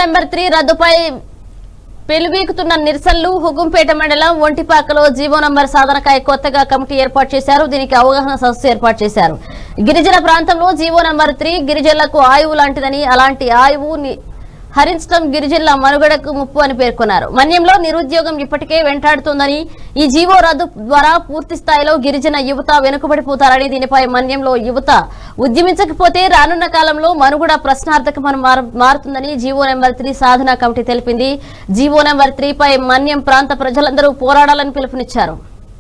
number three రద్దుపై పెలువీకుతున్న నిరసనలు హుకుంపేట మండలం ఒంటిపాకలో GO number సాధనకై కొత్తగా కమిటీ ఏర్పాటు చేశారు దీనికి అవగాహన సదస్సు ఏర్పాటు చేశారు గిరిజన ప్రాంతంలో జీవో నంబర్ త్రీ గిరిజనులకు ఆయువు లాంటిదని అలాంటి ఆయువు ని- హరించడం గిరిజనుల మనుగడకు ముప్పు అని పేర్కొన్నారు మన్యంలో నిరుద్యోగం ఇప్పటికే వెంటాడుతోందని ఈ జీవో రద్దు ద్వారా పూర్తి స్థాయిలో గిరిజన యువత వెనుకబడిపోతారని దీనిపై మన్యంలో యువత ఉద్యమించకపోతే రానున్న కాలంలో మనుగడ ప్రశ్నార్థకమని మార- మారుతుందని జీవో నెంబర్ త్రీ సాధన కమిటీ తెలిపింది జీవో నెంబర్ త్రీ పై మన్యం ప్రాంత ప్రజలందరూ పోరాడాలని పిలుపునిచ్చారు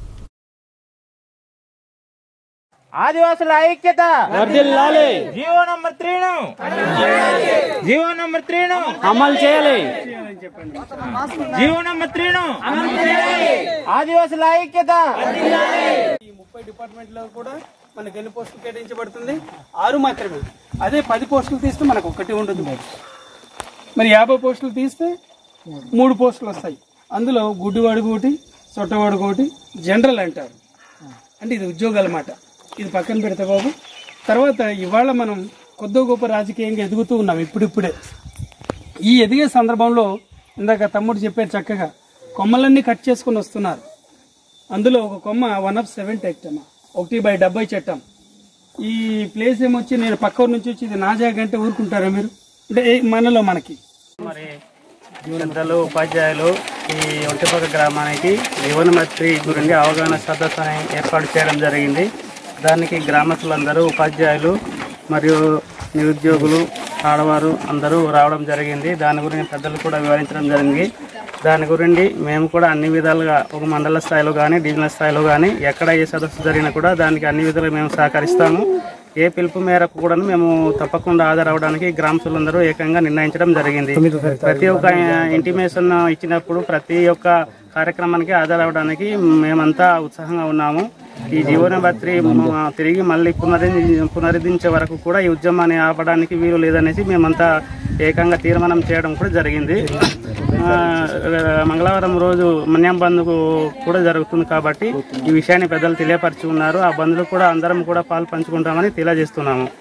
ఆదివాసుల ఐక్యత వర్ధిల్లాలి జీవో నంబర్ త్రీను జీవో నంబర్ త్రీను అమలు చేయాలి జీవో నంబర్ త్రీను ఆదివాసుల ఐక్యత ఈ ముప్పై డిపార్ట్మెంట్లో కూడా మనకి ఎన్ని పోస్టులు కేటాయించబడుతుంది ఆరు మాత్రమే అదే పది పోస్టులు తీస్తే మనకు ఒకటి ఉంటుంది మరి మరి యాభై పోస్టులు తీస్తే మూడు పోస్టులు వస్తాయి అందులో గుడ్డివాడు ఒకటి సొట్టవాడు ఒకటి జనరల్ అంటారు అంటే ఇది ఉద్యోగాల మాట ఇది పక్కన పెడతా బాబు తర్వాత ఇవాళ మనం కొద్ది గొప్ప రాజకీయంగా ఎదుగుతూ ఉన్నాం ఇప్పుడిప్పుడే ఈ ఎదిగే సందర్భంలో ఇందాక తమ్ముడు చెప్పారు చక్కగా కొమ్మలన్నీ కట్ చేసుకుని వస్తున్నారు అందులో ఒక కొమ్మ వన్ ఆఫ్ సెవెన్ టెక్ట్ అమ్మా ఒకటి బై డెబ్బై చట్టం ఈ ప్లేస్ ఏమొచ్చి నేను పక్క ఊరు నుంచి వచ్చి ఇది నా జాగ అంటే ఊరుకుంటారా మీరు అంటే ఏ- మనలో మనకి మరి పెద్దలు ఉపాధ్యాయులు ఈ ఒంటిపక్క గ్రామానికి జీవనమత్రి గురించి అవగాహన సదస్సు అని ఏర్పాటు చేయడం జరిగింది దానికి గ్రామస్తులందరూ ఉపాధ్యాయులు మరియు నిరుద్యోగులు ఆడవారు అందరూ రావడం జరిగింది దాని గురించి పెద్దలు కూడా వివరించడం జరిగింది దాని గురించి మేము కూడా అన్ని విధాలుగా ఒక మండల స్థాయిలో కానీ డివిజనల్ స్థాయిలో కానీ ఎక్కడ ఏ సదస్సు జరిగినా కూడా దానికి అన్ని విధాలుగా మేము సహకరిస్తాము ఏ పిలుపు మేరకు కూడా మేము తప్పకుండా హాజరవడానికి గ్రామస్తులందరూ ఏకంగా నిర్ణయించడం జరిగింది ప్రతి ఒక్క ఇంటిమేషన్ ఇచ్చినప్పుడు ప్రతి ఒక్క కార్యక్రమానికి హాజరవడానికి మేమంతా ఉత్సాహంగా ఉన్నాము ఈ జీవనభత్రి తిరిగి మళ్ళీ పునరి పునరుద్ధరించే వరకు కూడా ఈ ఉద్యమాన్ని ఆపడానికి వీలు లేదనేసి మేమంతా ఏకంగా తీర్మానం చేయడం కూడా జరిగింది ఆ, మంగళవారం రోజు మన్యం బంద్ కూడా జరుగుతుంది కాబట్టి ఈ విషయాన్ని పెద్దలు తెలియపరిచి ఉన్నారు ఆ బంద్లో కూడా అందరం కూడా పాలు పంచుకుంటామని తెలియజేస్తున్నాము